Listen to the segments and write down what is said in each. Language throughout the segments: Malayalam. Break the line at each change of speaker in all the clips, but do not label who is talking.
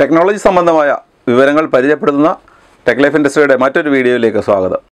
ടെക്നോളജി സംബന്ധമായ വിവരങ്ങൾ പരിചയപ്പെടുത്തുന്ന ടെക് ലൈഫ് ഇൻഡസ്ട്രിയുടെ മറ്റൊരു വീഡിയോയിലേക്ക് സ്വാഗതം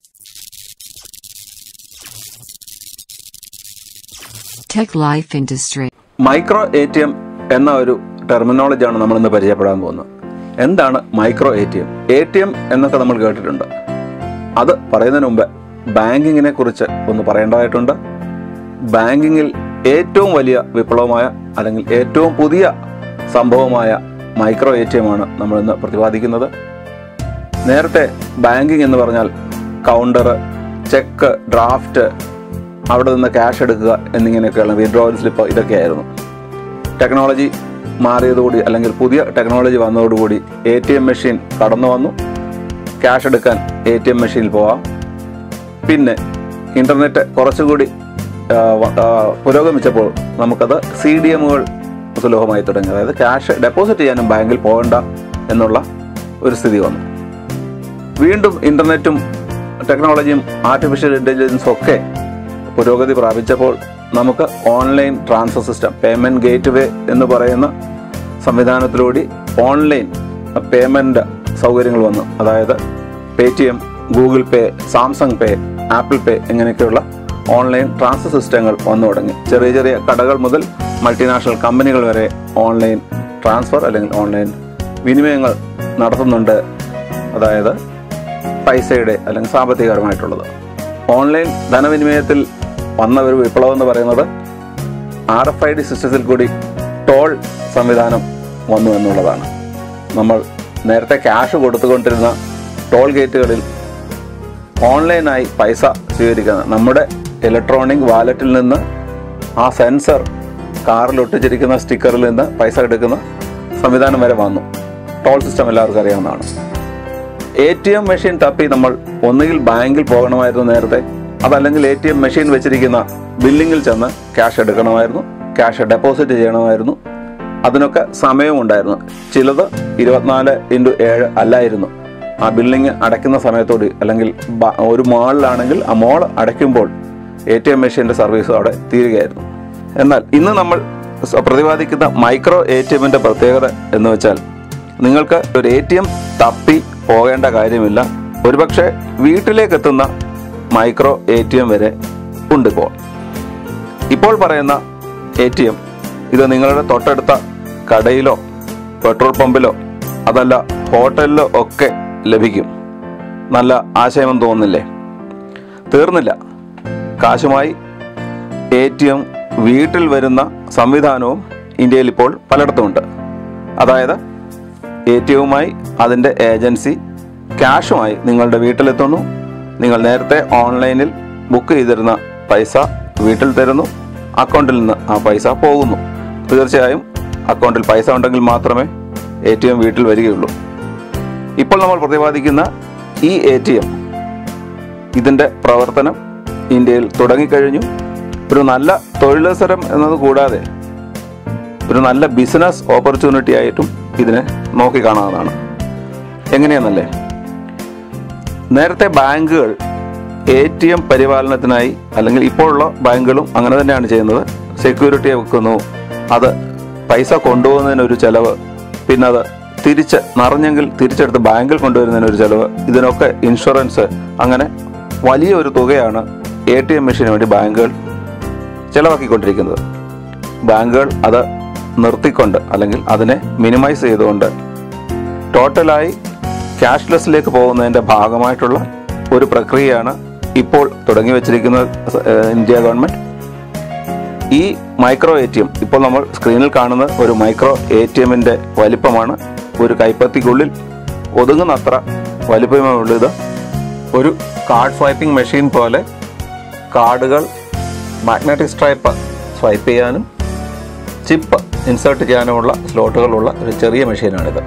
Tech Life Industry.
Micro A T M എന്ന ഒരു ടെർമിനോളജിയാണ് നമ്മൾ ഇന്ന് പരിചയപ്പെടാൻ പോകുന്നത് എന്താണ് micro A T M A T M എന്നൊക്കെ നമ്മൾ കേട്ടിട്ടുണ്ട് അത് പറയുന്നതിന് മുമ്പ് ബാങ്കിങ്ങിനെ കുറിച്ച് ഒന്ന് പറയേണ്ടതായിട്ടുണ്ട് ബാങ്കിങ്ങിൽ ഏറ്റവും വലിയ വിപ്ലവമായ അല്ലെങ്കിൽ ഏറ്റവും പുതിയ സംഭവമായ മൈക്രോ എ ടി എം ആണ് നമ്മൾ ഇന്ന് പ്രതിപാദിക്കുന്നത് നേരത്തെ ബാങ്കിങ് എന്ന് പറഞ്ഞാൽ കൗണ്ടർ ചെക്ക് ഡ്രാഫ്റ്റ് അവിടെ നിന്ന് ക്യാഷ് എടുക്കുക എന്നിങ്ങനെയൊക്കെയുള്ള വിഡ്രോവൽ സ്ലിപ്പ് ഇതൊക്കെയായിരുന്നു ടെക്നോളജി മാറിയതോടുകൂടി അല്ലെങ്കിൽ പുതിയ ടെക്നോളജി വന്നതോടുകൂടി എ ടി എം മെഷീൻ കടന്നു വന്നു ക്യാഷ് എടുക്കാൻ എ ടി എം മെഷീനിൽ പോവാം പിന്നെ ഇൻ്റർനെറ്റ് കുറച്ചുകൂടി ആ, വ- ആ, പുരോഗമിച്ചപ്പോൾ നമുക്കത് സി ഡി എമ്മുകൾ സുലഭമായി തുടങ്ങി അതായത് ക്യാഷ് ഡെപ്പോസിറ്റ് ചെയ്യാനും ബാങ്കിൽ പോകണ്ട എന്നുള്ള ഒരു സ്ഥിതി വന്നു വീണ്ടും ഇൻ്റർനെറ്റും ടെക്നോളജിയും ആർട്ടിഫിഷ്യൽ ഇൻ്റലിജൻസും ഒക്കെ പുരോഗതി പ്രാപിച്ചപ്പോൾ നമുക്ക് online transfer system payment gateway എന്ന് പറയുന്ന സംവിധാനത്തിലൂടെ ഓൺലൈൻ പേയ്മെൻറ്റ് സൗകര്യങ്ങൾ വന്നു അതായത് Paytm Google Pay Samsung Pay Apple Pay ഇങ്ങനെയൊക്കെയുള്ള ഓൺലൈൻ ട്രാൻസ്ഫർ സിസ്റ്റങ്ങൾ വന്നു തുടങ്ങി ചെറിയ ചെറിയ കടകൾ മുതൽ മൾട്ടിനാഷണൽ കമ്പനികൾ വരെ ഓൺലൈൻ ട്രാൻസ്ഫർ അല്ലെങ്കിൽ ഓൺലൈൻ വിനിമയങ്ങൾ നടത്തുന്നുണ്ട് അതായത് പൈസയുടെ അല്ലെങ്കിൽ സാമ്പത്തികപരമായിട്ടുള്ളത് ഓൺലൈൻ ധനവിനിമയത്തിൽ വന്ന ഒരു വിപ്ലവം എന്ന് പറയുന്നത് ആർ എഫ് ഐ ഡി സിസ്റ്റത്തിൽ കൂടി ടോൾ സംവിധാനം വന്നു എന്നുള്ളതാണ് നമ്മൾ നേരത്തെ ക്യാഷ് കൊടുത്തുകൊണ്ടിരുന്ന ടോൾ ഗേറ്റുകളിൽ ഓൺലൈനായി പൈസ സ്വീകരിക്കുന്ന നമ്മുടെ ഇലക്ട്രോണിക് വാലറ്റിൽ നിന്ന് ആ സെൻസർ കാറിൽ ഒട്ടിച്ചിരിക്കുന്ന സ്റ്റിക്കറിൽ നിന്ന് പൈസ എടുക്കുന്ന സംവിധാനം വരെ വന്നു ടോൾ സിസ്റ്റം എല്ലാവർക്കും അറിയാവുന്നതാണ് എ ടി എം മെഷീൻ തപ്പി നമ്മൾ ഒന്നുകിൽ ബാങ്കിൽ പോകണമായിരുന്നു നേരത്തെ അതല്ലെങ്കിൽ എ ടി എം മെഷീൻ വെച്ചിരിക്കുന്ന ബില്ലിങ്ങിൽ ചെന്ന് ക്യാഷ് എടുക്കണമായിരുന്നു ക്യാഷ് ഡെപ്പോസിറ്റ് ചെയ്യണമായിരുന്നു അതിനൊക്കെ സമയമുണ്ടായിരുന്നു ചിലത് ഇരുപത്തിനാല് ഇൻറ്റു ഏഴ് അല്ലായിരുന്നു ആ ബില്ലിങ് അടയ്ക്കുന്ന സമയത്തോട് അല്ലെങ്കിൽ ബ- ഒരു മാളിലാണെങ്കിൽ ആ മോൾ അടയ്ക്കുമ്പോൾ എ ടി എം മെഷീൻ്റെ സർവീസ് അവിടെ തീരുകയായിരുന്നു എന്നാൽ ഇന്ന് നമ്മൾ സ- പ്രതിപാദിക്കുന്ന മൈക്രോ എ ടി എമ്മിൻ്റെ പ്രത്യേകത എന്ന് വെച്ചാൽ നിങ്ങൾക്ക് ഒരു എ ടി എം തപ്പി പോകേണ്ട കാര്യമില്ല ഒരുപക്ഷെ വീട്ടിലേക്ക് എത്തുന്ന മൈക്രോ എ ടി എം വരെ ഉണ്ട് ഇപ്പോൾ ഇപ്പോൾ പറയുന്ന എ ടി എം ഇത് നിങ്ങളുടെ തൊട്ടടുത്ത കടയിലോ പെട്രോൾ പമ്പിലോ അതല്ല ഹോട്ടലിലോ ഒക്കെ ലഭിക്കും നല്ല ആശയം തോന്നുന്നില്ലേ തീർന്നില്ല കാശുമായി എ ടി എം വീട്ടിൽ വരുന്ന സംവിധാനവും ഇന്ത്യയിൽ ഇപ്പോൾ പലയിടത്തുമുണ്ട് അതായത് എ ടി എമ്മുമായി അതിൻ്റെ ഏജൻസി ക്യാഷുമായി നിങ്ങളുടെ വീട്ടിലെത്തുന്നു നിങ്ങൾ നേരത്തെ ഓൺലൈനിൽ ബുക്ക് ചെയ്തിരുന്ന പൈസ വീട്ടിൽ തരുന്നു അക്കൗണ്ടിൽ നിന്ന് ആ പൈസ പോകുന്നു തീർച്ചയായും അക്കൗണ്ടിൽ പൈസ ഉണ്ടെങ്കിൽ മാത്രമേ എ ടി എം വീട്ടിൽ വരികയുള്ളൂ ഇപ്പോൾ നമ്മൾ പ്രതിപാദിക്കുന്ന ഈ എ ടി എം ഇതിൻ്റെ പ്രവർത്തനം ഇന്ത്യയിൽ തുടങ്ങിക്കഴിഞ്ഞു ഒരു നല്ല തൊഴിലവസരം എന്നത് കൂടാതെ ഒരു നല്ല ബിസിനസ് ഓപ്പർച്യൂണിറ്റി ആയിട്ടും ഇതിനെ നോക്കിക്കാണാവുന്നതാണ് എങ്ങനെയാണെന്നല്ലേ നേരത്തെ ബാങ്കുകൾ എ ടി എം പരിപാലനത്തിനായി അല്ലെങ്കിൽ ഇപ്പോഴുള്ള ബാങ്കുകളും അങ്ങനെ തന്നെയാണ് ചെയ്യുന്നത് സെക്യൂരിറ്റിയെ വെക്കുന്നു അത് പൈസ കൊണ്ടുപോകുന്നതിന് ഒരു ചെലവ് പിന്നെ അത് തിരിച്ച് നിറഞ്ഞെങ്കിൽ തിരിച്ചെടുത്ത് ബാങ്കിൽ കൊണ്ടുവരുന്നതിന് ഒരു ചെലവ് ഇതിനൊക്കെ ഇൻഷുറൻസ് അങ്ങനെ വലിയ ഒരു തുകയാണ് എ ടി എം മെഷീന് വേണ്ടി ബാങ്കുകൾ ചെലവാക്കിക്കൊണ്ടിരിക്കുന്നത് ബാങ്കുകൾ അത് നിർത്തിക്കൊണ്ട് അല്ലെങ്കിൽ അതിനെ മിനിമൈസ് ചെയ്തുകൊണ്ട് ടോട്ടലായി ക്യാഷ്ലെസ്സിലേക്ക് പോകുന്നതിൻ്റെ ഭാഗമായിട്ടുള്ള ഒരു പ്രക്രിയയാണ് ഇപ്പോൾ തുടങ്ങി വെച്ചിരിക്കുന്നത് ഏഹ്, ഇന്ത്യ ഗവൺമെൻറ് ഈ മൈക്രോ എ ടി എം ഇപ്പോൾ നമ്മൾ സ്ക്രീനിൽ കാണുന്ന ഒരു മൈക്രോ എ ടി എമ്മിൻ്റെ വലിപ്പമാണ് ഒരു കൈപ്പത്തിക്കുള്ളിൽ ഒതുങ്ങുന്നത്ര വലിപ്പമേ ഉള്ളൂ ഇത് ഒരു കാർഡ് സ്വൈപ്പിംഗ് മെഷീൻ പോലെ കാർഡുകൾ മാഗ്നറ്റിക് സ്ട്രൈപ്പ് സ്വൈപ്പ് ചെയ്യാനും ചിപ്പ് ഇൻസേർട്ട് ചെയ്യാനുമുള്ള സ്ലോട്ടുകളുള്ള ഒരു ചെറിയ മെഷീനാണിത്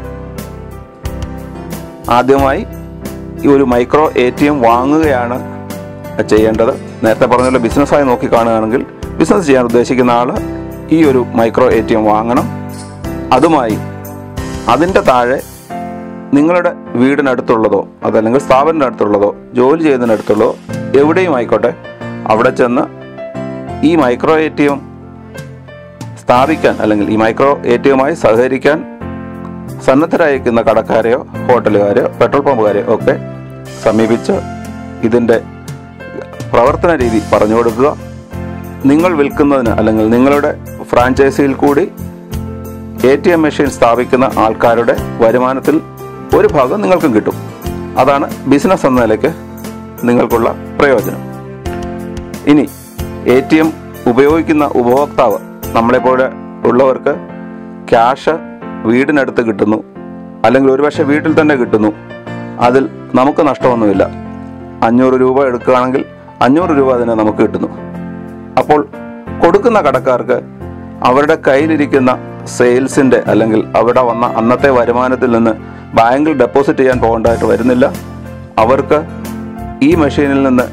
ആദ്യമായി ഈ ഒരു മൈക്രോ എ ടി എം വാങ്ങുകയാണ് ചെയ്യേണ്ടത് നേരത്തെ പറഞ്ഞ പോലെ ബിസിനസ്സായി നോക്കി കാണുകയാണെങ്കിൽ ബിസിനസ് ചെയ്യാൻ ഉദ്ദേശിക്കുന്ന ആൾ ഈ ഒരു മൈക്രോ എ ടി എം വാങ്ങണം അതുമായി അതിൻ്റെ താഴെ നിങ്ങളുടെ വീടിനടുത്തുള്ളതോ അതല്ലെങ്കിൽ സ്ഥാപനത്തിനടുത്തുള്ളതോ ജോലി ചെയ്യുന്നതിനടുത്തുള്ളതോ എവിടെയും ആയിക്കോട്ടെ അവിടെ ചെന്ന് ഈ മൈക്രോ എ ടി എം സ്ഥാപിക്കാൻ അല്ലെങ്കിൽ ഈ മൈക്രോ എ ടി എമ്മായി സഹകരിക്കാൻ സന്നദ്ധരായിരിക്കുന്ന കടക്കാരെയോ ഹോട്ടലുകാരെയോ പെട്രോൾ പമ്പുകാരെയോ ഒക്കെ സമീപിച്ച് ഇതിൻ്റെ പ്രവർത്തന രീതി പറഞ്ഞു കൊടുക്കുക നിങ്ങൾ വിൽക്കുന്നതിന് അല്ലെങ്കിൽ നിങ്ങളുടെ ഫ്രാഞ്ചൈസിയിൽ കൂടി എ ടി എം മെഷീൻ സ്ഥാപിക്കുന്ന ആൾക്കാരുടെ വരുമാനത്തിൽ ഒരു ഭാഗം നിങ്ങൾക്കും കിട്ടും അതാണ് ബിസിനസ് എന്ന നിലയ്ക്ക് നിങ്ങൾക്കുള്ള പ്രയോജനം ഇനി എ ടി എം ഉപയോഗിക്കുന്ന ഉപഭോക്താവ് നമ്മളെപ്പോലെ ഉള്ളവർക്ക് ക്യാഷ് വീടിനടുത്ത് കിട്ടുന്നു അല്ലെങ്കിൽ ഒരുപക്ഷെ വീട്ടിൽ തന്നെ കിട്ടുന്നു അതിൽ നമുക്ക് നഷ്ടമൊന്നുമില്ല അഞ്ഞൂറ് രൂപ എടുക്കുകയാണെങ്കിൽ അഞ്ഞൂറ് രൂപ അതിന് നമുക്ക് കിട്ടുന്നു അപ്പോൾ കൊടുക്കുന്ന കടക്കാർക്ക് അവരുടെ കയ്യിലിരിക്കുന്ന സെയിൽസിൻ്റെ അല്ലെങ്കിൽ അവിടെ വന്ന അന്നത്തെ വരുമാനത്തിൽ നിന്ന് ബാങ്കിൽ ഡെപ്പോസിറ്റ് ചെയ്യാൻ പോകേണ്ടതായിട്ട് വരുന്നില്ല അവർക്ക് ഈ മെഷീനിൽ നിന്ന്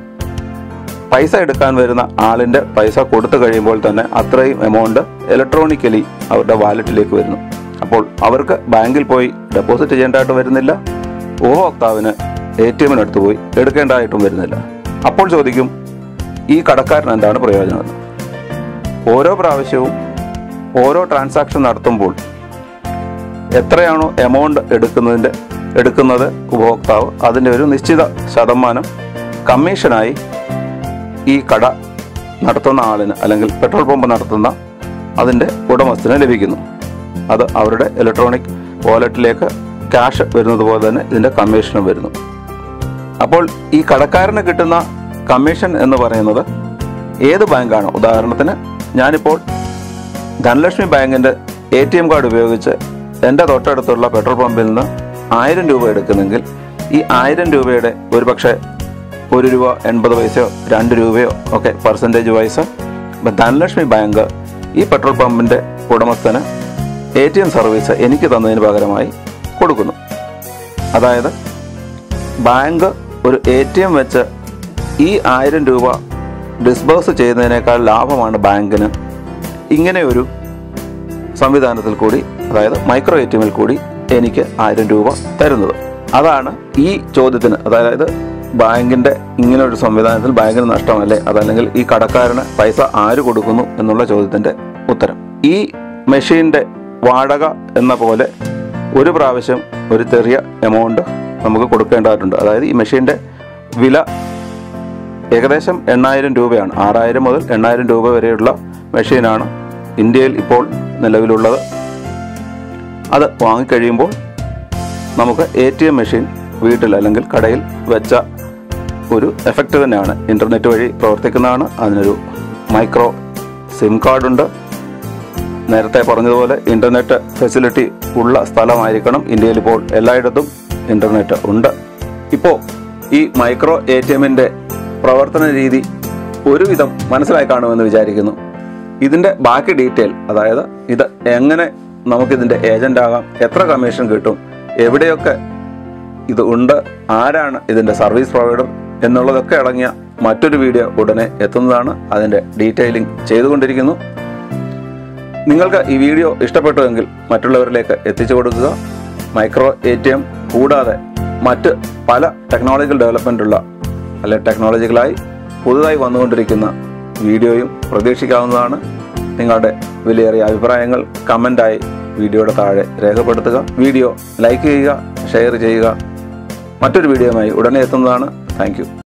പൈസ എടുക്കാൻ വരുന്ന ആളിൻ്റെ പൈസ കൊടുത്തു കഴിയുമ്പോൾ തന്നെ അത്രയും എമൗണ്ട് ഇലക്ട്രോണിക്കലി അവരുടെ വാലറ്റിലേക്ക് വരുന്നു അപ്പോൾ അവർക്ക് ബാങ്കിൽ പോയി ഡെപ്പോസിറ്റ് ചെയ്യേണ്ടതായിട്ട് വരുന്നില്ല ഉപഭോക്താവിന് എ ടി എമ്മിനടുത്ത് പോയി എടുക്കേണ്ടതായിട്ടും വരുന്നില്ല അപ്പോൾ ചോദിക്കും ഈ കടക്കാരൻ എന്താണ് പ്രയോജനമെന്ന് ഓരോ പ്രാവശ്യവും ഓരോ ട്രാൻസാക്ഷൻ നടത്തുമ്പോൾ എത്രയാണോ എമൗണ്ട് എടുക്കുന്നതിൻ്റെ എടുക്കുന്നത് ഉപഭോക്താവ് അതിൻ്റെ ഒരു നിശ്ചിത ശതമാനം കമ്മീഷനായി ഈ കട നടത്തുന്ന ആളിന് അല്ലെങ്കിൽ പെട്രോൾ പമ്പ് നടത്തുന്ന അതിൻ്റെ ഉടമസ്ഥന് ലഭിക്കുന്നു അത് അവരുടെ ഇലക്ട്രോണിക് വാലറ്റിലേക്ക് ക്യാഷ് വരുന്നത് പോലെ തന്നെ ഇതിൻ്റെ കമ്മീഷനും വരുന്നു അപ്പോൾ ഈ കടക്കാരന് കിട്ടുന്ന കമ്മീഷൻ എന്ന് പറയുന്നത് ഏത് ബാങ്കാണ് ഉദാഹരണത്തിന് ഞാനിപ്പോൾ ധനലക്ഷ്മി ബാങ്കിൻ്റെ എ ടി എം കാർഡ് ഉപയോഗിച്ച് എൻ്റെ തൊട്ടടുത്തുള്ള പെട്രോൾ പമ്പിൽ നിന്ന് ആയിരം രൂപ എടുക്കുന്നെങ്കിൽ ഈ ആയിരം രൂപയുടെ ഒരുപക്ഷെ ഒരു രൂപ എൺപത് പൈസയോ രണ്ട് രൂപയോ ഒക്കെ പെർസെൻറ്റേജ് വൈസ് ഇപ്പം ധനലക്ഷ്മി ബാങ്ക് ഈ പെട്രോൾ പമ്പിൻ്റെ ഉടമസ്ഥന് എ ടി എം സർവീസ് എനിക്ക് തന്നതിന് പകരമായി കൊടുക്കുന്നു അതായത് ബാങ്ക് ഒരു എ ടി എം വെച്ച് ഈ ആയിരം രൂപ ഡിസ്ബേഴ്സ് ചെയ്യുന്നതിനേക്കാൾ ലാഭമാണ് ബാങ്കിന് ഇങ്ങനെ ഒരു സംവിധാനത്തിൽ കൂടി അതായത് മൈക്രോ എ ടി എമ്മിൽ കൂടി എനിക്ക് ആയിരം രൂപ തരുന്നത് അതാണ് ഈ ചോദ്യത്തിന് അതായത് ബാങ്കിന്റെ ഇങ്ങനെ ഒരു സംവിധാനത്തിൽ ബാങ്കിന് നഷ്ടമല്ലേ അതല്ലെങ്കിൽ ഈ കടക്കാരന് പൈസ ആര് കൊടുക്കുന്നു എന്നുള്ള ചോദ്യത്തിന്റെ ഉത്തരം ഈ മെഷീന്റെ വാടക എന്ന പോലെ ഒരു പ്രാവശ്യം ഒരു ചെറിയ എമൗണ്ട് നമുക്ക് കൊടുക്കേണ്ടതായിട്ടുണ്ട് അതായത് ഈ മെഷീന്റെ വില ഏകദേശം എണ്ണായിരം രൂപയാണ് ആറായിരം മുതൽ എണ്ണായിരം രൂപ വരെയുള്ള മെഷീനാണ് ഇന്ത്യയിൽ ഇപ്പോൾ നിലവിലുള്ളത് അത് വാങ്ങിക്കഴിയുമ്പോൾ നമുക്ക് എ ടി എം മെഷീൻ വീട്ടിൽ അല്ലെങ്കിൽ കടയിൽ വെച്ച ഒരു എഫക്റ്റ് തന്നെയാണ് ഇൻ്റർനെറ്റ് വഴി പ്രവർത്തിക്കുന്നതാണ് അതിനൊരു മൈക്രോ സിം കാർഡുണ്ട് നേരത്തെ പറഞ്ഞതുപോലെ ഇൻ്റർനെറ്റ് ഫെസിലിറ്റി ഉള്ള സ്ഥലമായിരിക്കണം ഇന്ത്യയിൽ ഇപ്പോൾ എല്ലായിടത്തും ഇൻ്റർനെറ്റ് ഉണ്ട് ഇപ്പോൾ ഈ മൈക്രോ എ ടി എമ്മിൻ്റെ പ്രവർത്തന രീതി ഒരുവിധം മനസ്സിലായി കാണുമെന്ന് വിചാരിക്കുന്നു ഇതിൻ്റെ ബാക്കി ഡീറ്റെയിൽ അതായത് ഇത് എങ്ങനെ നമുക്കിതിൻ്റെ ഏജൻ്റ് ആകാം എത്ര കമ്മീഷൻ കിട്ടും എവിടെയൊക്കെ ഇത് ഉണ്ട് ആരാണ് ഇതിൻ്റെ സർവീസ് പ്രൊവൈഡർ എന്നുള്ളതൊക്കെ അടങ്ങിയ മറ്റൊരു വീഡിയോ ഉടനെ എത്തുന്നതാണ് അതിൻ്റെ ഡീറ്റെയിലിംഗ് ചെയ്തുകൊണ്ടിരിക്കുന്നു നിങ്ങൾക്ക് ഈ വീഡിയോ ഇഷ്ടപ്പെട്ടുവെങ്കിൽ മറ്റുള്ളവരിലേക്ക് എത്തിച്ചു കൊടുക്കുക മൈക്രോ എ ടി എം കൂടാതെ മറ്റ് പല ടെക്നോളജിക്കൽ ഡെവലപ്മെൻ്റ് ഉള്ള അല്ലെ ടെക്നോളജികളായി പുതുതായി വന്നുകൊണ്ടിരിക്കുന്ന വീഡിയോയും പ്രതീക്ഷിക്കാവുന്നതാണ് നിങ്ങളുടെ വിലയേറിയ അഭിപ്രായങ്ങൾ കമൻ്റായി വീഡിയോയുടെ താഴെ രേഖപ്പെടുത്തുക വീഡിയോ ലൈക്ക് ചെയ്യുക ഷെയർ ചെയ്യുക മറ്റൊരു വീഡിയോയുമായി ഉടനെ എത്തുന്നതാണ് താങ്ക്